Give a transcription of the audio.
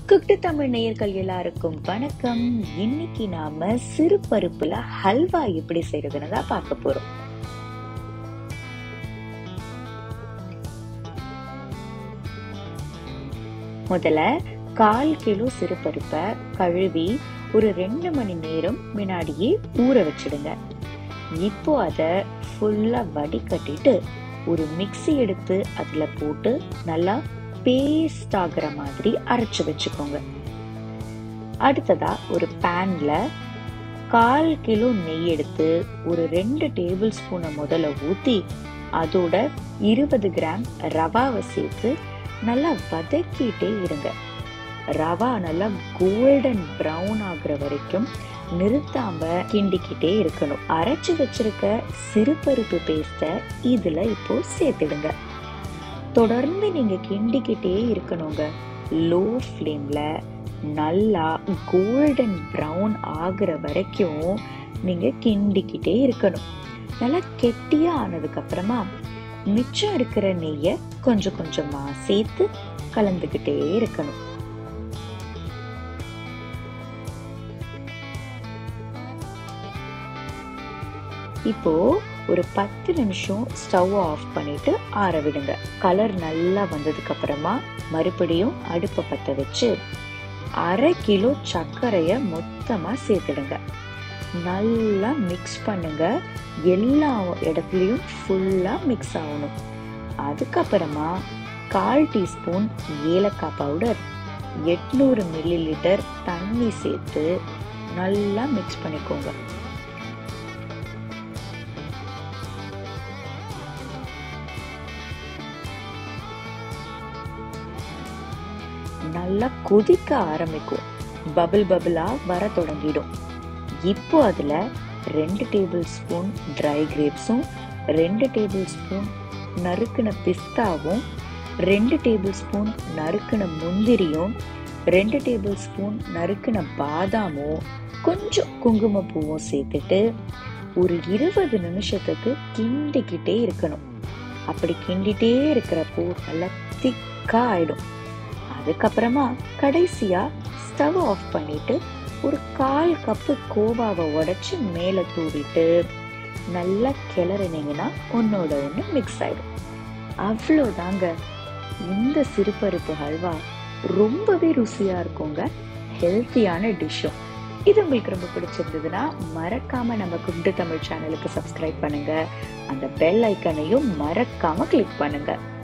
cooked Tamil நேயர்கள் எல்லாருக்கும் வணக்கம் இன்னைக்கு நாம சிறு பருப்புல ஹல்வா எப்படி செய்யறதுன்னு தான் பார்க்க போறோம் முதல்ல கால் கிலோ சிறு பருப்பை கழுவி ஒரு ரெண்டு மணி நேரம் முன்னாடியே ஊற வச்சிடுங்க இப்போ அதை ஃபுல்லா வடிகட்டிட்டு ஒரு மிக்ஸி எடுத்து அதுல போட்டு நல்லா பேஸ்ட் ஆகுற மாதிரி அரைச்சு வச்சுக்கோங்க அடுத்ததா ஒரு பேன்ல கால் கிலோ நெய் எடுத்து ஒரு ரெண்டு டேபிள் ஸ்பூனை முதல்ல ஊத்தி அதோட இருபது கிராம் ரவாவை சேர்த்து நல்லா வதக்கிட்டே இருங்க ரவா நல்லா கோல்டன் ப்ரௌன் ஆகுற வரைக்கும் நிறுத்தாம கிண்டிக்கிட்டே இருக்கணும் அரைச்சு வச்சிருக்க சிறுபருப்பு பேஸ்ட இதுல இப்போ சேர்த்துடுங்க தொடர்ந்து நீங்க கிண்டிக்கிட்டே இருக்கணுங்க லோ ஃப்ளேம்ல நல்லா கோல்டன் ப்ரௌன் ஆகுற வரைக்கும் நீங்க கிண்டிக்கிட்டே இருக்கணும் நல்லா கெட்டியா ஆனதுக்கு அப்புறமா மிச்சம் இருக்கிற நெய்ய கொஞ்சம் கொஞ்சமா சேர்த்து கலந்துக்கிட்டே இருக்கணும் இப்போ ஒரு பத்து நிமிஷம் ஸ்டவ் ஆஃப் பண்ணிட்டு ஆற விடுங்க கலர் நல்லா வந்ததுக்கு அப்புறமா மறுபடியும் அடுப்பை பத்த வச்சு அரை கிலோ சர்க்கரைய மொத்தமா சேர்த்துடுங்க நல்லா மிக்ஸ் பண்ணுங்க எல்லா இடத்துலையும் ஃபுல்லா மிக்ஸ் ஆகணும் அதுக்கப்புறமா கால் டீஸ்பூன் ஏலக்காய் பவுடர் எட்நூறு மில்லி லிட்டர் தண்ணி சேர்த்து நல்லா மிக்ஸ் பண்ணிக்கோங்க நல்லா கொதிக்க ஆரம்பிக்கும் பபிள் பபிளா வர தொடங்கிடும் இப்போ அதுல ரெண்டு டேபிள் ஸ்பூன் ட்ரை கிரேப்ஸும் ரெண்டு டேபிள் ஸ்பூன் நறுக்கின பிஸ்தாவும் ரெண்டு டேபிள் ஸ்பூன் நறுக்கின முந்திரியும் ரெண்டு டேபிள் ஸ்பூன் நறுக்கின பாதாமும் கொஞ்சம் குங்குமப்பூவும் சேர்த்துட்டு ஒரு இருபது நிமிஷத்துக்கு கிண்டிக்கிட்டே இருக்கணும் அப்படி கிண்டிட்டே இருக்கிறப்போ நல்லா திக்கா ஆயிடும் அதுக்கப்புறமா கடைசியா ஸ்டவ் ஆஃப் பண்ணிட்டு ஒரு கால் கப்பு கோவாவை உடைச்சு மேலே தூவிட்டு நல்லா கிளறினீங்கன்னா ஒன்னோட ஒன்று மிக்ஸ் ஆயிடும் அவ்வளோதாங்க இந்த சிறுபருப்பு ஹல்வா ரொம்பவே ருசியா இருக்குங்க ஹெல்த்தியான டிஷ்ஷும் இது உங்களுக்கு ரொம்ப பிடிச்சிருந்ததுன்னா மறக்காம நம்ம குண்டு தமிழ் சேனலுக்கு சப்ஸ்கிரைப் பண்ணுங்க அந்த பெல் ஐக்கனையும் மறக்காம கிளிக் பண்ணுங்க